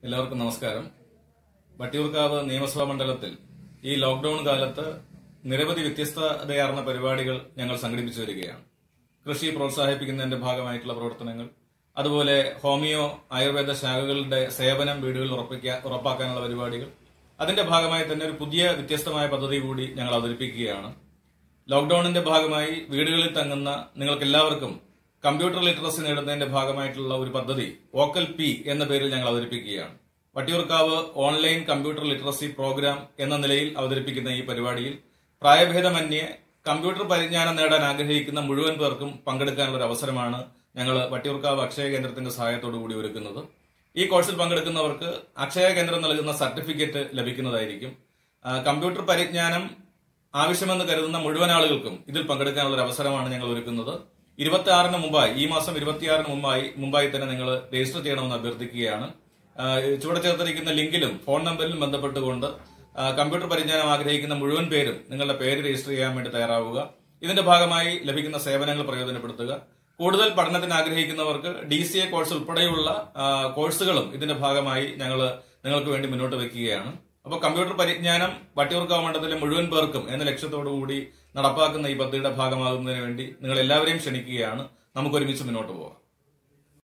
എല്ലാവർക്കും നമസ്കാരം വട്ടിയൂർക്കാവ് നിയമസഭാ മണ്ഡലത്തിൽ ഈ ലോക്ഡൌൺ കാലത്ത് നിരവധി വ്യത്യസ്തതയാർന്ന പരിപാടികൾ ഞങ്ങൾ സംഘടിപ്പിച്ചു വരികയാണ് കൃഷി പ്രോത്സാഹിപ്പിക്കുന്നതിന്റെ ഭാഗമായിട്ടുള്ള പ്രവർത്തനങ്ങൾ അതുപോലെ ഹോമിയോ ആയുർവേദ ശാഖകളുടെ സേവനം വീടുകളിൽ ഉറപ്പിക്കുക ഉറപ്പാക്കാനുള്ള പരിപാടികൾ അതിന്റെ ഭാഗമായി തന്നെ ഒരു പുതിയ വ്യത്യസ്തമായ പദ്ധതി കൂടി ഞങ്ങൾ അവതരിപ്പിക്കുകയാണ് ലോക്ഡൌണിന്റെ ഭാഗമായി വീടുകളിൽ തങ്ങുന്ന നിങ്ങൾക്ക് എല്ലാവർക്കും കമ്പ്യൂട്ടർ ലിറ്ററസി നേടുന്നതിന്റെ ഭാഗമായിട്ടുള്ള ഒരു പദ്ധതി വോക്കൽ പി എന്ന പേരിൽ ഞങ്ങൾ അവതരിപ്പിക്കുകയാണ് Vattiyoorkavu online computer literacy program എന്ന നിലയിൽ അവതരിപ്പിക്കുന്ന ഈ പരിപാടിയിൽ പ്രായഭേദമന്യേ കമ്പ്യൂട്ടർ പരിജ്ഞാനം നേടാൻ ആഗ്രഹിക്കുന്ന മുഴുവൻ പേർക്കും പങ്കെടുക്കാനുള്ള ഒരു അവസരമാണ് ഞങ്ങൾ വട്ടിയൂർക്കാവ് അക്ഷയ കേന്ദ്രത്തിന്റെ സഹായത്തോടു കൂടി ഒരുക്കുന്നത് ഈ കോഴ്സിൽ പങ്കെടുക്കുന്നവർക്ക് അക്ഷയ കേന്ദ്രം നൽകുന്ന സർട്ടിഫിക്കറ്റ് ലഭിക്കുന്നതായിരിക്കും ആ, കമ്പ്യൂട്ടർ പരിജ്ഞാനം ആവശ്യമെന്ന് കരുതുന്ന മുഴുവൻ ആളുകൾക്കും ഇതിൽ പങ്കെടുക്കാനുള്ള ഒരു അവസരമാണ് ഞങ്ങൾ ഒരുക്കുന്നത് ഇരുപത്തി ആറിന് മുമ്പായി ഈ മാസം ഇരുപത്തിയാറിന് മുമ്പായി മുമ്പായി തന്നെ നിങ്ങൾ രജിസ്റ്റർ ചെയ്യണമെന്ന് അഭ്യർത്ഥിക്കുകയാണ് ആ, ചുവടെ ചേർത്തിരിക്കുന്ന ലിങ്കിലും ഫോൺ നമ്പറിലും ബന്ധപ്പെട്ടുകൊണ്ട് ആ, കമ്പ്യൂട്ടർ പരിജ്ഞാനം ആഗ്രഹിക്കുന്ന മുഴുവൻ പേരും നിങ്ങളുടെ പേര് രജിസ്റ്റർ ചെയ്യാൻ വേണ്ടി തയ്യാറാവുക ഇതിന്റെ ഭാഗമായി ലഭിക്കുന്ന സേവനങ്ങൾ പ്രയോജനപ്പെടുത്തുക കൂടുതൽ പഠനത്തിന് ആഗ്രഹിക്കുന്നവർക്ക് ഡി സി എ കോഴ്സ് ഉൾപ്പെടെയുള്ള ആ, കോഴ്സുകളും ഇതിന്റെ ഭാഗമായി ഞങ്ങൾ നിങ്ങൾക്ക് വേണ്ടി മുന്നോട്ട് വെക്കുകയാണ് അപ്പോൾ കമ്പ്യൂട്ടർ പരിജ്ഞാനം വട്ടിയൂർക്കാവ് മണ്ഡലത്തിലെ മുഴുവൻ പേർക്കും എന്ന ലക്ഷ്യത്തോടു കൂടി നടപ്പാക്കുന്ന ഈ പദ്ധതിയുടെ ഭാഗമാകുന്നതിന് വേണ്ടി നിങ്ങൾ എല്ലാവരെയും ക്ഷണിക്കുകയാണ് നമുക്ക് ഒരുമിച്ച് മുന്നോട്ട് പോകാം